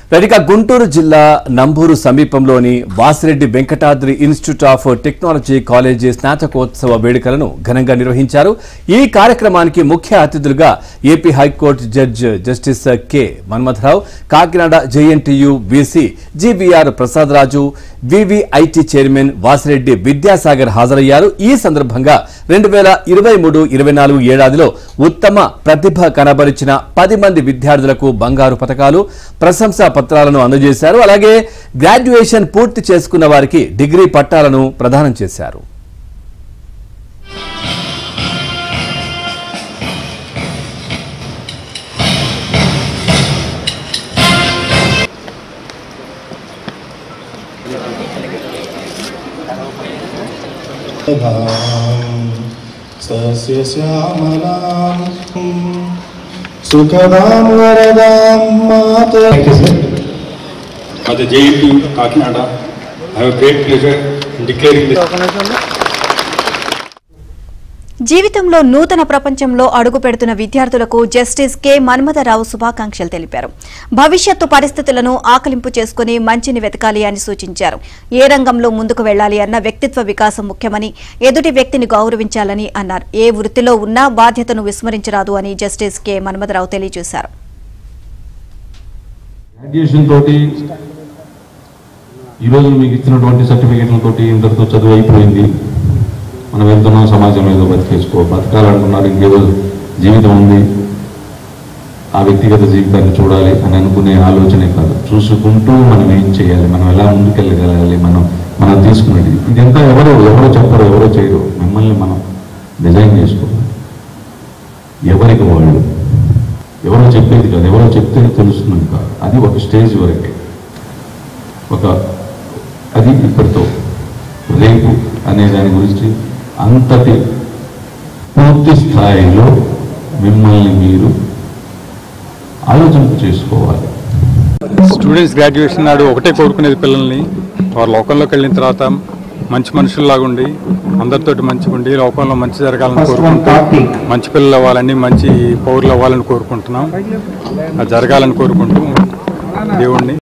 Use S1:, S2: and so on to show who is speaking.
S1: రైతుగా గుంటూరు జిల్లా నంబూరు సమీపంలోని Vasireddy Venkatadri Institute of Technology college స్నాతకోత్సవ వేడుకలను ఘనంగా నిర్వహించారు ఈ కార్యక్రమానికి ముఖ్య అతిథులుగా AP high court judge justice K Manmatharao Kakinada JNTU VC GVR Prasadaraju VVIT chairman Vasireddy Vidyasagar హాజరయ్యారు ఈ సందర్భంగా రెండు వేల ఇరవై మూడు ఇరవై నాలుగు ఏడాదిలో ఉత్తమ ప్రతిభ కనబరిచిన పది మంది విద్యార్థులకు బంగారు పథకాలు ప్రశంసా పత్రాలను అందజేశారు అలాగే గ్రాడ్యుయేషన్ పూర్తి చేసుకున్న వారికి డిగ్రీ పట్టాలను ప్రదానం చేశారు
S2: సస్య శ్యామలాం సుఖదాం వరదాం మాత
S3: At the JNTU Kakinada, I have a great pleasure in declaring this
S4: జీవితంలో నూతన ప్రపంచంలో అడుగు పెడుతున్న విద్యార్థులకు జస్టిస్ కె మన్మథరావు శుభాకాంక్షలు తెలిపారు భవిష్యత్తు పరిస్థితులను ఆకలింపు చేసుకుని మంచిని వెతకాలి అని సూచించారు ఏ రంగంలో ముందుకు వెళ్లాలి అన్న వ్యక్తిత్వ వికాసం ముఖ్యమని ఎదుటి వ్యక్తిని గౌరవించాలని అన్నారు ఏ వృత్తిలో ఉన్నా బాధ్యతను విస్మరించరాదు అని జస్టిస్ కె మన్మథరావు తెలియజేశారు
S5: గ్రాడ్యుయేషన్ తోటి ఈరోజు మీకు ఇచ్చినటువంటి సర్టిఫికేట్ల తోటి ఇంతటితో చదువు అయిపోయింది మనం వెళ్తున్నాం సమాజంలో ఏదో బతికేసుకో బతకాలనుకున్నారు ఇంకేదో జీవితం ఉంది ఆ వ్యక్తిగత జీవితాన్ని చూడాలి అని అనుకునే ఆలోచనే కాదు చూసుకుంటూ మనం ఏం చేయాలి మనం ఎలా ముందుకెళ్ళగలగాలి మనం మనం తీసుకున్నది ఇదంతా ఎవరు ఎవరో చెప్పరు ఎవరో చేయరు మిమ్మల్ని మనం డిజైన్ చేసుకోవాలి ఎవరికి వాళ్ళు ఎవరో చెప్పేది కాదు ఎవరో చెప్తే తెలుస్తుంది కాదు అది ఒక స్టేజ్ వరకే ఒక అది ఇప్పటితో రేపు అనే దాని గురించి అంతటి పూర్తి స్థాయిలో మిమ్మల్ని మీరు ఆలోచన చేసుకోవాలి
S3: స్టూడెంట్స్ గ్రాడ్యుయేషన్ నాడు ఒకటే కోరుకునేది పిల్లల్ని వారు లోకంలోకి వెళ్ళిన తర్వాత మంచి మనుషుల్లాగా ఉండి అందరితోటి మంచిగా ఉండి లోకంలో మంచి జరగాలని కోరుకుంటూ మంచి పిల్లలు అవ్వాలని మంచి పౌరులు అవ్వాలని కోరుకుంటున్నాం అది జరగాలని కోరుకుంటూ దేవుణ్ణి